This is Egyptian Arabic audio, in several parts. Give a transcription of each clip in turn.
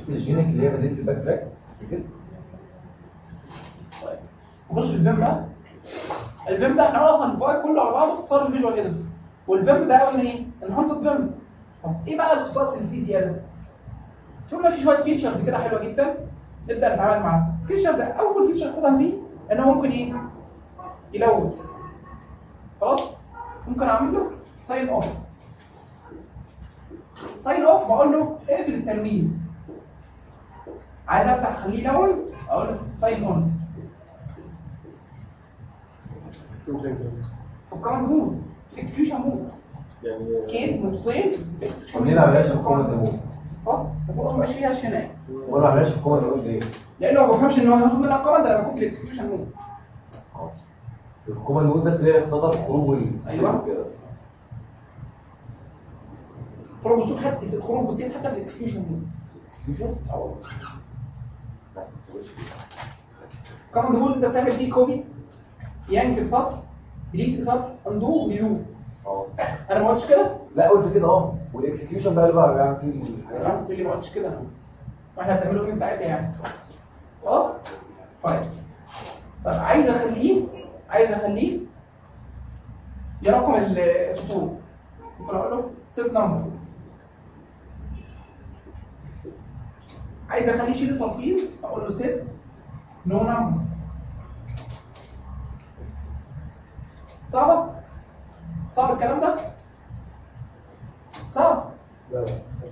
شفت الجينيك اللي هي مدينه الباك تراك سجلت نخش في الفيم بقى الفيم ده احنا اصلا الفايل كله على بعضه اختصار الفيجوال اديتور والفيم ده قلنا ايه؟ انهانسد فيم طب ايه بقى الاختصاص اللي فيه زياده؟ شفنا في شويه فيتشرز كده حلوه جدا نبدا نتعامل معاها فيتشرز اول فيتشر خدها فيه ان هو ممكن ايه؟ يلون خلاص؟ ممكن اعمل له ساين اوف ساين اوف بقول له اقفل التنوين عايز افتح اخليه يلون اقول له ساين اون في الكرنت مود في الاكسكيوشن مود يعني سكيل نقطتين طب ليه ما عملهاش في الكومنت مود؟ خلاص المفروض ما يبقاش فيها شناية ولا ما عملهاش في الكومنت مود ليه؟ لانه ما بفهمش ان هو هياخد منها الكوماند لما يكون في الاكسكيوشن مود في الكومنت مود بس اللي هي صدر خروج وال أيوة. كده خروج الصوت حتى خروج بسيط حتى في الاكسكيوشن مود اكسكيوشن؟ اه لا ما تقولش الكوماند مود انت بتعمل دي كوبي ينكر سطر ديليت سطر اندو ريدو اه انا ما قلتش كده لا قلت كده اه والاكسكيوشن بقى اللي بقى بيعمل فيه الحاجات خلاص تقول لي ما قلتش كده واحنا بنعمله من ساعتها يعني خلاص طيب طب عايز اخليه عايز اخليه يرقم السطور ممكن اقول له سيت نمبر عايز اخليه يشيل التطبيق اقول له سيت نو نمبر صعبه صعب الكلام ده صعب لا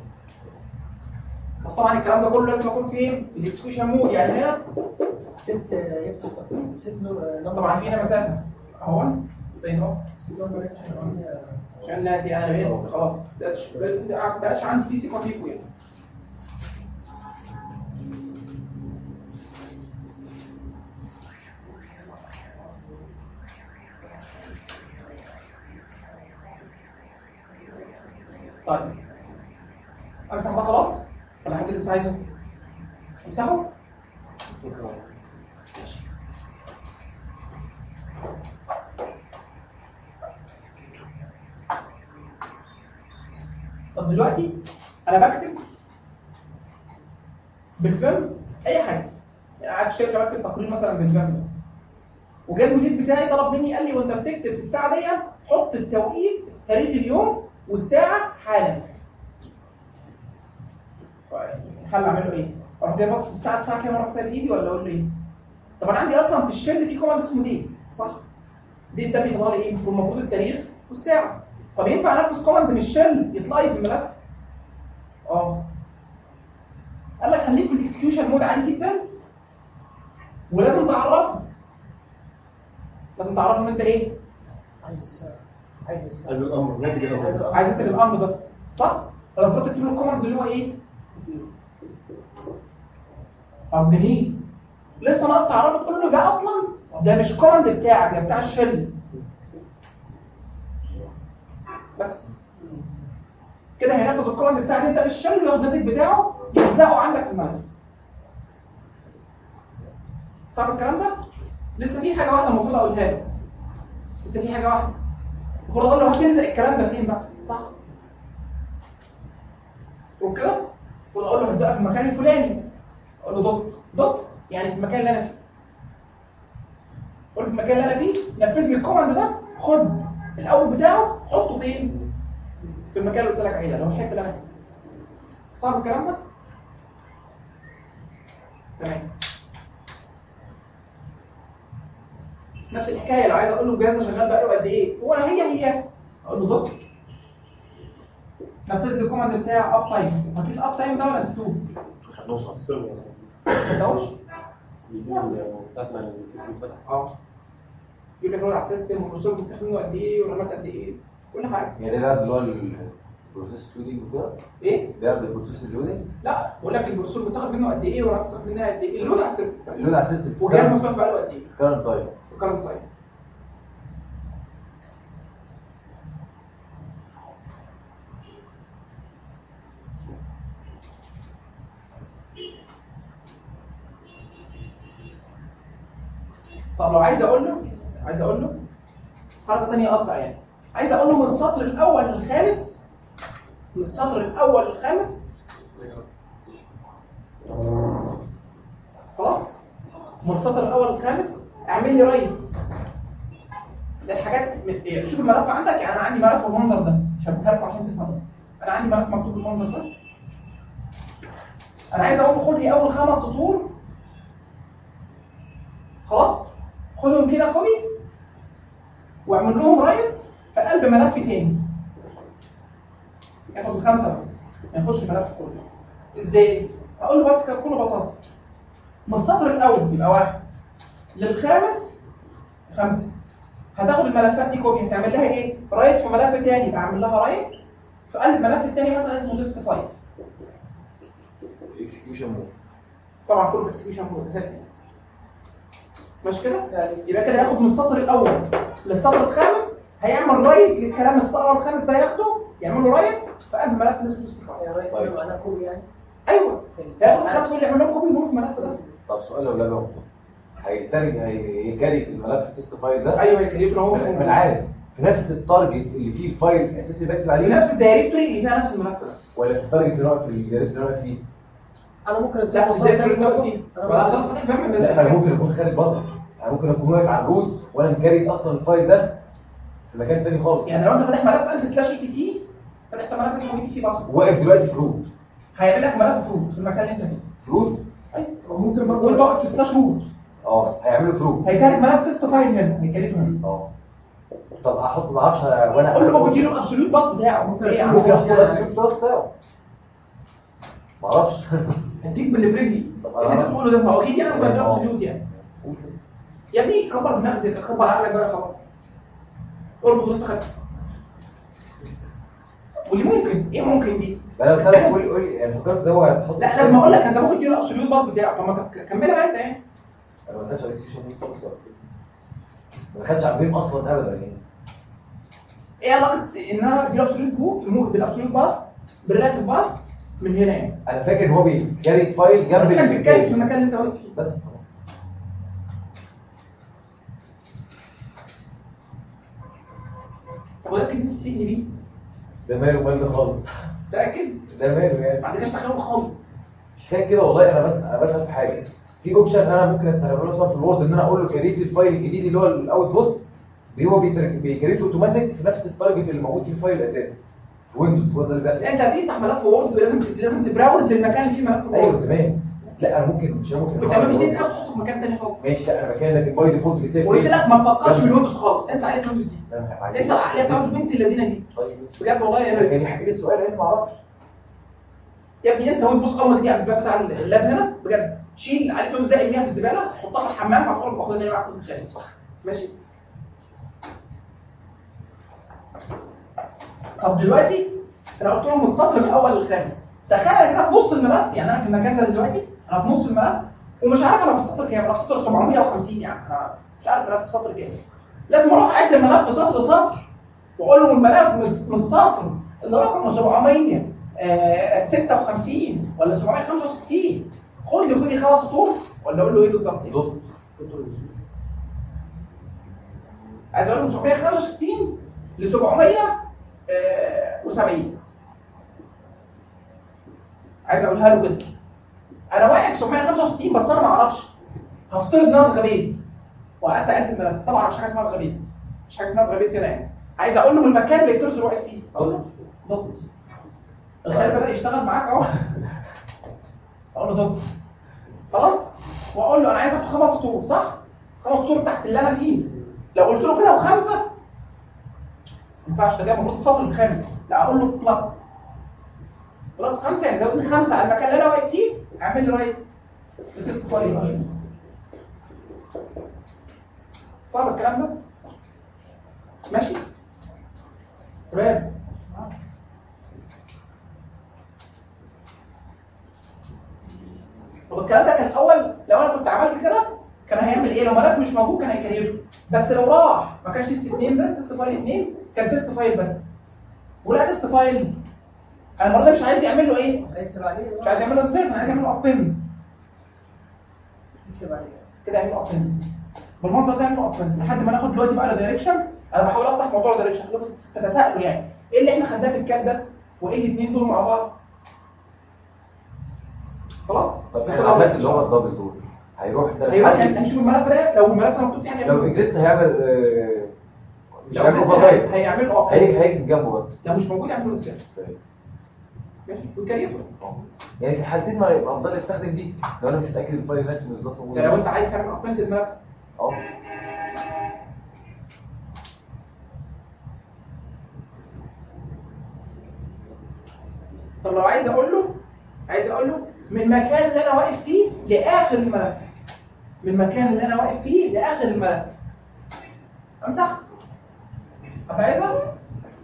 بس طبعا الكلام ده كله لازم اكون فين؟ في الاكسكيوشن مود يعني هنا الست يفتح تقييم ست نمبر طبعا في هنا مسافه اهو زي اهو ست نمبر يفتح تقييم عشان الناس يعني انا بقيت خلاص بقتش بقتش عندي في ثقه فيكم يعني طيب امسح بقى خلاص ولا حد لسه عايزه؟ امسحه؟ طب دلوقتي انا بكتب بالفم اي حاجه يعني قاعد في الشركه بكتب تقرير مثلا بالفم ده وجا المدير بتاعي طلب مني قال لي وانت بتكتب في الساعه دي حط التوقيت تاريخ اليوم والساعه حالا الحل اعمل له ايه؟ اروح جاي بص في الساعه الساعه كام اروح كاتب بايدي ولا اقول له ايه؟ طب انا عندي اصلا في الشل في كوماند اسمه ديت صح؟ ديت ده بيطلع لي ايه؟ المفروض التاريخ والساعه طب ينفع انفذ كوماند من الشل يطلع لي في الملف؟ اه قال لك خليك في الاكسكيوشن مود عادي جدا ولازم تعرفه لازم تعرفه ان انت ايه؟ عايز الساعة عايز الساعة عايز الامر ناتج عايز الامر الأمر. عايز تكتب الامر ده صح؟ المفروض تكتب له الكوماند اللي هو ايه؟ طب جميل لسه ناقص تعرفه تقول له ده اصلا ده مش كوماند بتاعك ده بتاع الشل بس كده هينفذ الكوماند بتاعك انت بالشل وياخد الناتج بتاعه يلزقه عندك في الملف صعب الكلام ده؟ لسه في حاجه واحده المفروض اقولها له لسه في حاجه واحده المفروض اقول له هتلزق الكلام ده فين بقى صح فوق كده المفروض اقول له هتلزقها في المكان الفلاني اقول له دوت دوت يعني في المكان اللي انا فيه اقول له في المكان اللي انا فيه نفذ لي الكوماند ده خد الاول بتاعه حطه فين في المكان اللي قلت لك عليه ده اللي هو الحته اللي انا فيها صعب الكلام ده تمام نفس الحكايه لو عايز اقول له الجهاز ده شغال بقاله قد ايه هو هي هي اقول له دوت نفذ لي الكوماند بتاع اب تايم فاكرين اب تايم ده ولا نسيتوه؟ ما خدتوش؟ ساعة ما السيستم فتح اه يقول لك رد على السيستم والرسوم بتاخد منه قد ايه والرامات قد ايه كل حاجه يعني ده اللي هو البروسيس لودنج وكده ايه؟ ده البروسيس لودنج لا بقول لك البروسيسور بتاخد منه قد ايه والرامات بتاخد منها قد ايه اللود على السيستم بس اللود على السيستم والجهاز مفتوح بقاله قد ايه كارنت تايم في الكارنت تايم طب لو عايز اقول له عايز اقول له حركه ثانيه اسرع يعني عايز اقول له من السطر الاول للخامس من السطر الاول للخامس من السطر الاول للخامس اعمل لي رايت الحاجات م- شوف الملف عندك يعني انا عندي ملف بالمنظر ده شبكها لكم عشان تفهموا انا عندي ملف مكتوب بالمنظر ده انا عايز اقول خد لي اول خمس سطور خلاص خدهم كده كوبي واعمل لهم رايت في قلب ملف تاني ياخد الخمسه بس ما ياخدش الملف كله ازاي؟ اقول له بس كده بكل بساطه من السطر الاول يبقى واحد للخامس خمسه هتاخد الملفات دي كوبي هتعمل لها ايه؟ رايت في ملف تاني يبقى اعمل لها رايت في قلب الملف التاني مثلا اسمه تيست فايل في اكسكيوشن مود طبعا كله في اكسكيوشن مود اساسي مش كده؟ يعني يبقى كده ياخد من السطر الاول للسطر الخامس هيعمل رايت للكلام السطر الاول الخامس ده ياخده يعمل له رايت في قلب ملف اللي اسمه تيست فايل يعني رايت طيب. هنا معناها كوبي يعني ايوه في هياخد الخمسه دول يعمل لهم كوبي يمر في الملف ده طب سؤال لو لغى هيترج هيجري في الملف التست فايل ده ايوه يكريتور هو مش ما موجود. انا عارف في نفس التارجت اللي فيه الفايل الاساسي بكتب عليه نفس الدايركتوري اللي فيها نفس الملف ده ولا في التارجت اللي واقف في الدايركت اللي واقف فيه انا ممكن اديله لا مش مصادر الدايركتوري اللي برضه. واقف فيه انا ولا ممكن- هتعرف تفهم من لا انا ممكن اكون خارج بره انا ممكن اكون واقف على الروت وانا مكريت اصلا الفايل ده في مكان تاني خالص يعني لو انت فاتح ملف قلب سلاش اي تي سي فتحت ملف اسمه اي تي سي باسورد واقف دلوقتي في روت هيعمل لك ملف فروت في المكان اللي انت فيه في روت ايوه وممكن وانت برضه واقف في سلاش روت اه هيعملوا في روت هيكريت ملف تيست فايل هنا هيكريته هنا اه طب احط ما اعرفش وانا قول له ممكن يديله الابسوليوت باث بتاعه ممكن ايه يا يكون عم ممكن بس احط يعني- الابسوليوت باث بتاعه ما اعرفش اديك باللي في رجلي طب اللي انت أنا- بتقوله ده ما هو اكيد يعني ممكن اديله آه. ابسوليوت يعني يا ابني كبر دماغك كبر عقلك بقى خلاص اربط انت خدت واللي ممكن ايه ممكن دي؟ انا بسالك قول لي قول لي يعني فكرت ده هو هتحط لا لازم اقول لك انت ممكن تديله الابسوليوت باث بتاعه طب ما تك- كملها بقى انت ايه؟ انا ما دخلتش على الاكسكيوشن مود خالص ولا إيه؟ ما دخلتش على الفيم اصلا ابدا يعني ايه علاقه ان انا اديله ابسوليوت بو بالابسوليوت باث بالريلاتيف باث من هنا يعني انا فاكر ان هو بيكريت فايل جنب انت ال- بتتكلم في المكان اللي انت واقف فيه بس طب ولكن انت السجن دي ده ماله مال ده خالص متاكد؟ ده ماله يعني ما عندكش تخيل خالص مش كان كده والله انا بس انا بسال في حاجه في اوبشن انا ممكن استخدمه مثلا في الوورد ان انا اقول له كريت الفايل الجديد اللي هو الاوتبوت دي هو بيتر- بيكريته اوتوماتيك في نفس التارجت اللي موجود في الفايل الاساسي في ويندوز هو ده اللي بيحصل انت هتفتح ملف وورد لازم لازم تبراوز للمكان اللي فيه ملف ايوه وورد تمام لا انا ممكن مش ممكن كنت عامل نسيت اصلا تحطه في مكان تاني خالص ماشي لا انا مكان لكن باي ديفولت بيسيف قلت لك ما تفكرش بالويندوز خالص انسى عقليه الويندوز دي انسى انسى العقليه بتاعت بنت اللذينه دي طيب بجد والله يا انا ابني كان يحكي لي السؤال انا ما اعرفش يا ابني انسى ويندوز اول ما تيجي على الباب بتاع اللاب هنا بجد شيل عقليه الويندوز ده ارميها في الزباله حطها في الحمام هتقعد باخدها تاني معاك كل شيء ماشي طب دلوقتي انا قلت لهم السطر الاول للخامس تخيل انا كده في نص الملف يعني انا في المكان ده دلوقتي انا في نص الملف ومش عارف انا في السطر كام انا في السطر 750 يعني انا مش عارف انا في السطر كام لازم اروح اعد الملف سطر سطر واقول له الملف من من السطر اللي رقمه 756 ولا 765 خد لي كل خمس سطور ولا اقول له ايه بالظبط؟ دوت عايز اقول له من 765 ل 770 عايز اقولها له كده انا واقف 765 بس انا ما اعرفش هفترض ان انا اتغبيت وقعدت اعد الملف طبعا مش حاجه اسمها اتغبيت مش حاجه اسمها اتغبيت هنا يعني عايز اقول له من المكان اللي الكرسي واقف فيه دوت ضد الخيال بدا يشتغل معاك اهو اقول له ضد خلاص واقول له انا عايز اخد خمس سطور صح؟ خمس سطور تحت اللي انا فيه لو قلت له كده وخمسه ما ينفعش ده المفروض السطر الخامس لا اقول له بلس بلس خمسه يعني زود لي خمسه على المكان اللي انا واقف فيه اعمل لي رايت التست فايل صعب الكلام ده؟ ماشي؟ تمام طب الكلام ده كان الاول لو انا كنت عملت كده كان هيعمل ايه؟ لو ملف مش موجود كان هيكريته بس لو راح ما كانش تيست 2 ده تيست فايل 2 كان تيست فايل بس ولا تيست فايل انا المره دي مش عايز يعمل له ايه؟ هيكتب عليه مش عايز يعمل له انسيرت انا عايز يعمل له ابن يكتب عليه كده يعمل له ابن بالمنظر ده يعمل له ابن لحد ما ناخد دلوقتي بقى دايركشن انا بحاول افتح موضوع الدايركشن خليكم تتساءلوا يعني ايه اللي احنا خدناه في الكاد ده وايه الاثنين دول مع بعض خلاص طب ناخد احنا أول عملت اللي هو الدبل دول هيروح ده هيروح الحل. هنشوف الملف ده لو الملف ده مكتوب فيه حاجه لو اكزيست هيعمل آه، مش لو هيعمل exist اوفر رايت هيعمل اه هي هيكتب جنبه بس لو مش موجود يعمل له انسان ماشي ويكريته يعني في الحالتين ما يبقى افضل استخدم دي لو انا مش متاكد الفايل نفسه بالظبط موجود ده لو ولا انت عايز تعمل ابنت الملف اه طب لو عايز اقول له عايز اقول له من المكان اللي انا واقف فيه لاخر الملف من المكان اللي انا واقف فيه لاخر الملف امسح طب عايزها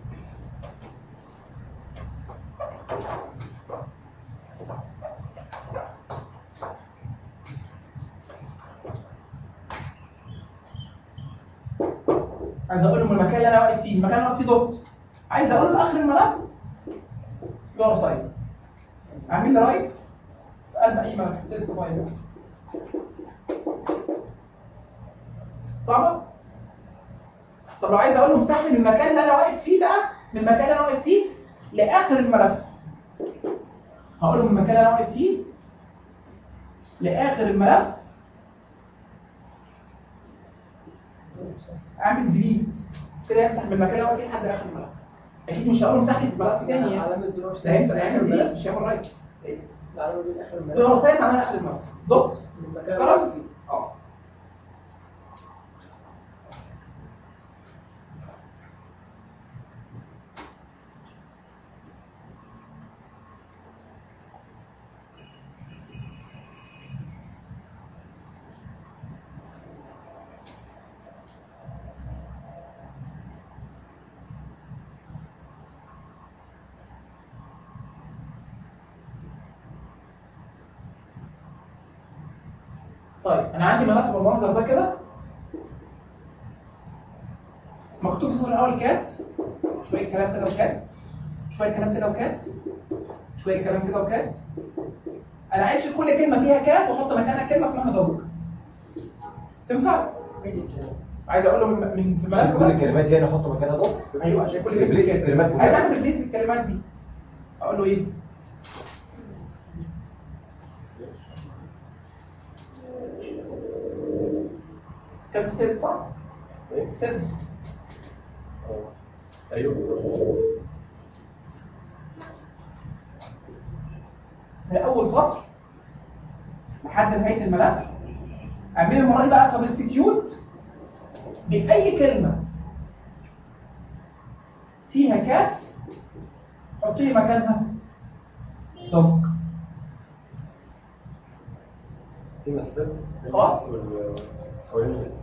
عايز اقول له من المكان اللي انا واقف فيه المكان اللي انا واقف فيه دوت عايز اقول له اخر الملف دور سايد اعمل لي رايت في قلب اي ملف تيست فايل صعبه طب لو عايز اقول له امسح لي من المكان اللي انا واقف فيه بقى من المكان اللي انا واقف فيه لاخر الملف هقول له من المكان اللي انا واقف فيه لاخر الملف اعمل ديليت كده يمسح من المكان اللي هو فيه لحد اخر الملف اكيد مش هقول له امسح لي في ملف تاني يعني علامة دروب ده هيمسح هيعمل ديليت مش هيعمل رايت العلامة دي آخر هو الملف سايب معناها اخر الملف دوت من المكان اللي جرب واقف فيه. اه طيب انا عندي ملف بالمنظر ده كده مكتوب اسمه الاول كات شويه كلام كده وكات شويه كلام كده وكات شويه كلام كده وكات انا عايز أشيل كل كلمه فيها كات واحط مكانها كلمه اسمها دوج تنفع عايز اقول له من من في الملف عشان كل ده الكلمات يعني احط مكانها دوت ايوه عشان كل ريبليس كلمه الكلمات عايز كلها اعمل ريبليس الكلمات دي اقول له ايه كان في ست صح؟ ايه؟ ست اه. ايوه من اول سطر لحد نهايه الملف اعمل المره دي بقى سبستيتيوت باي كلمه فيها كات حط لي مكانها دوك في مسافات خلاص. وال- حوالين الاسم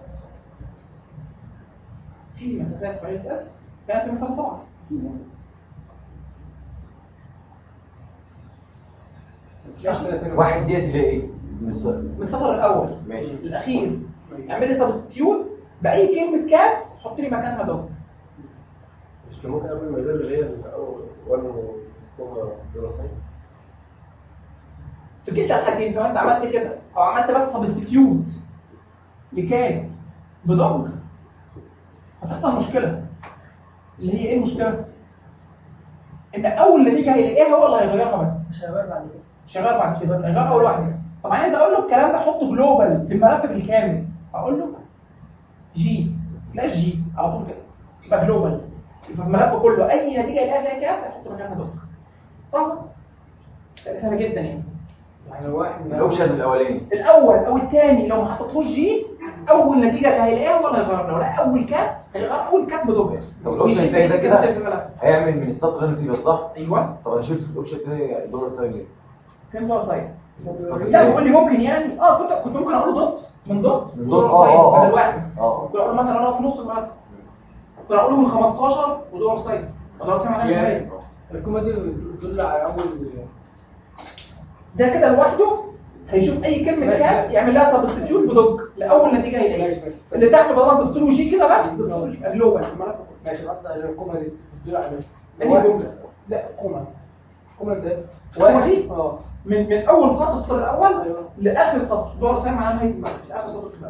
في مسافات حوالين الاس كانت في مسافه طبعا واحد ديت اللي هي ايه؟ مص- من السطر الاول ماشي الاخير اعمل لي سبستيوت باي كلمه كات حط لي مكانها دوك مش كان ممكن قبل ما يقول اللي هي الاول ولا كوما دراسيه في كلتا الحالتين سواء انت عملت كده او عملت بس سبستيتيوت لكات بدوج هتحصل مشكله اللي هي ايه المشكله؟ ان اول نتيجه هيلاقيها هو اللي هيغيرها بس مش هيغير بعد كده مش هيغير بعد كده هيغير اول واحده طب عايز اقول له الكلام ده حطه جلوبال في الملف بالكامل هقول له جي سلاش جي على طول كده يبقى جلوبال يبقى في الملف كله اي نتيجه يلاقيها فيها كات هيحط مكانها دوج صح؟ سهله جدا يعني يعني واحد الاوبشن الاولاني الاول او الثاني لو ما حطيتلوش جي اول نتيجه اللي هيلاقيها هو اللي هيغيرها لو لقى اول كات هيغير اول كات بدوبل طب الأوبشن التاني ده كده؟ في الملف هيعمل من السطر اللي انا فيه بس صح؟ ايوه طب انا شلت في الاوبشن التاني دولار ساين ليه؟ فين دور ساين السطر لا التاني. بيقول لي ممكن يعني اه كنت كنت ممكن اقول دوت من دوت من دور دوت، آه، ساين آه، آه. بدل واحد اه ممكن اقول له مثلا انا في نص الملف ممكن اقول له من 15 ودور ساين دور ساين معناها يعني إيه؟ الكومة دي بتدل على أول ده كده لوحده هيشوف اي كلمه ماشي. كات يعمل لها سبستيتيوت بدوج لاول نتيجه هيلاقيها ماشي ماشي اللي تحت بدل ما تفصلوا جي كده بس تفصلوا يبقى جلوبال الملف كله ماشي قصدي على الكومة دي بتدل على أنهي واحد- جملة؟ لا كومة كومة ده الكومة دي؟ اه من من اول سطر السطر الاول ايوه لاخر سطر دور ساين معناها نهايه الملف لاخر سطر في الملف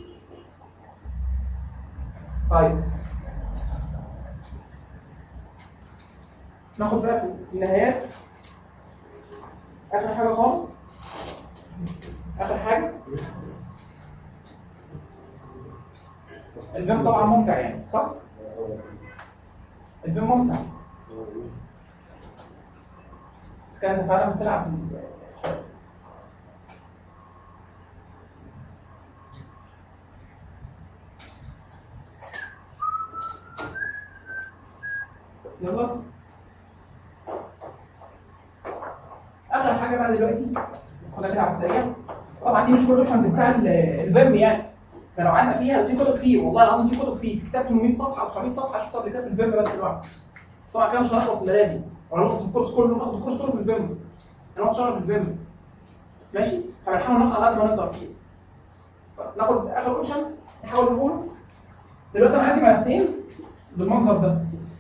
طيب ناخد بقى في في النهايات اخر حاجه خالص اخر حاجه الفيم طبعا ممتع يعني صح؟ الفيم ممتع بس كان انت فعلا بتلعب بال- يلا اخر حاجه بقى دلوقتي خدها كده على السريع طبعا دي مش كل الاوبشنز بتاع ال- الفيم يعني ده لو قعدنا فيها في كتب كتير والله العظيم في كتب كتير في كتاب 800 صفحه او 900 صفحه شفت قبل كده في الفيم بس لوحده طبعا كده مش هنخلص الليله دي ولا نخلص الكورس كله ناخد الكورس كله في الفيم هنقعد شهر في الفيم ماشي هنحاول ناخد على قد ما نقدر فيه طب ناخد اخر اوبشن نحاول نقوله دلوقتي انا عندي ملفين بالمنظر ده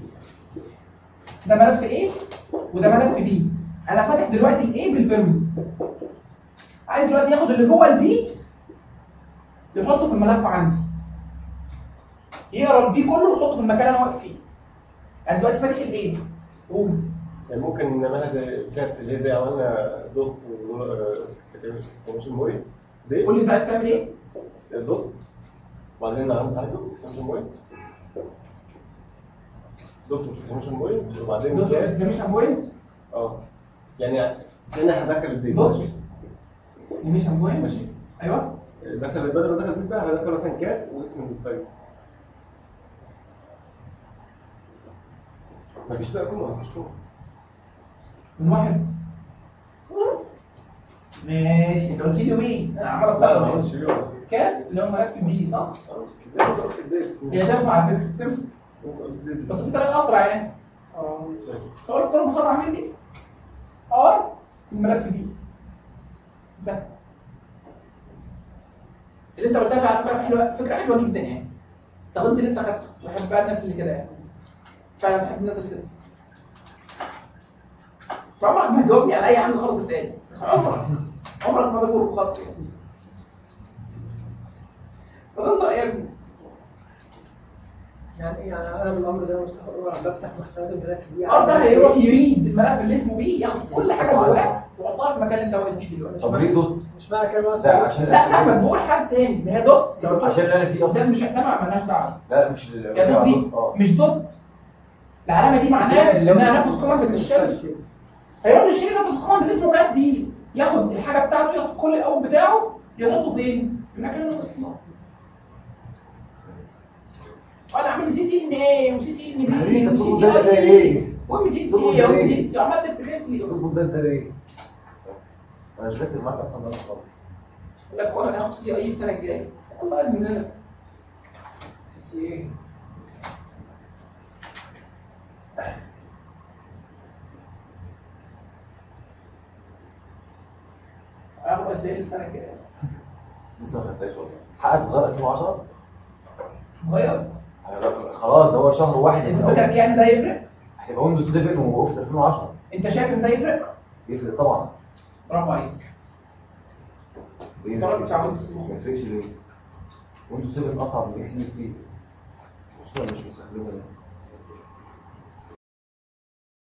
ده ملف A وده ملف B انا فاتح دلوقتي ال A بالفيم عايز دلوقتي ياخد اللي جوه البي يحطه في الملف عندي يقرا البي كله ويحطه في المكان اللي انا واقف فيه انا دلوقتي فاتح الايه قول يعني ممكن نعملها زي كانت اللي هي زي عملنا دوت اكسكليميشن بوينت دي قول لي انت عايز تعمل ايه دوت وبعدين عملت على دوت اكسكليميشن بوينت دوت اكسكليميشن بوينت وبعدين دوت كات اكسكليميشن بوينت اه يعني هنا هدخل الديت دوت ماشي اكسكليميشن بوينت ماشي ايوه دخل بدل ما دخل الديت بقى هدخل مثلا كات واسم الفايل مفيش بقى كوما مفيش كوما من واحد ماشي انت قلت لي وي انا عمال لا لا ما استغرب عملتش اليوم كان اللي هو ملف بي صح؟ زي ما انت قلت الديت هي تنفع على فكره تنفع انت قلت الديت. بس في طريقه اسرع يعني اه قلت طلب خطا عامل لي ار الملف بي ده اللي انت قلتها على فكره حلوه فكره حلوه جدا يعني استخدمت اللي انت خدته بحب بقى الناس اللي كده يعني فعلا بحب الناس اللي كده عمرك ما تجاوبني على اي حاجه خالص التاني عمرك عمرك ما تجاوب بخط يعني فضلت يا ابني يعني يعني انا بالامر ده مستحيل بفتح محتويات الملف دي اه ده هيروح يريد الملف اللي اسمه بيه ياخد كل حاجه جواه ويحطها في المكان اللي انت واقف فيه دلوقتي طب ليه دوت؟ مش معنى كده ده مثلا عشان لا احمد بقول حد تاني ما هي دوت لو دوت عشان اللي انا فيه ده اصلا مش احنا ما مالناش دعوه لا مش ال- يا دوت دي اه مش دوت العلامه دي معناها انها نفس كوماند من الشل هيروح يشيل نفس الكوماند اللي اسمه كات بي ياخد الحاجه بتاعته ياخد كل الاول بتاعه يحطه فين؟ في المكان اللي هو فيه وانا عامل سي سي ان ايه وسي سي ان بي انت وسي بتقول سي ده اي ليه؟ وام سي تقول سي ده وام ليه؟ سي سي عمال تفتكس لي تطلب ده انت ليه؟ انا مش مركز معاك اصلا ده انا خالص لا كوره انا هاخد سي اي السنه الجايه الله يهدينا سي سي ايه؟ هاخد اس اي السنه الجايه لسه ما خدتهاش والله حقق صغير 2010 غير خلاص ده هو شهر واحد انت من فاكر أول. يعني ده يفرق؟ هيبقى ويندوز 7 واوفيس 2010 انت شايف ان ده يفرق؟ يفرق طبعا برافو عليك ليه الضرر ما بتاع يفرقش؟ ويندوز ما يفرقش ليه؟ ويندوز 7 اصعب من اكس بي كتير خصوصا مش مستخدمه ده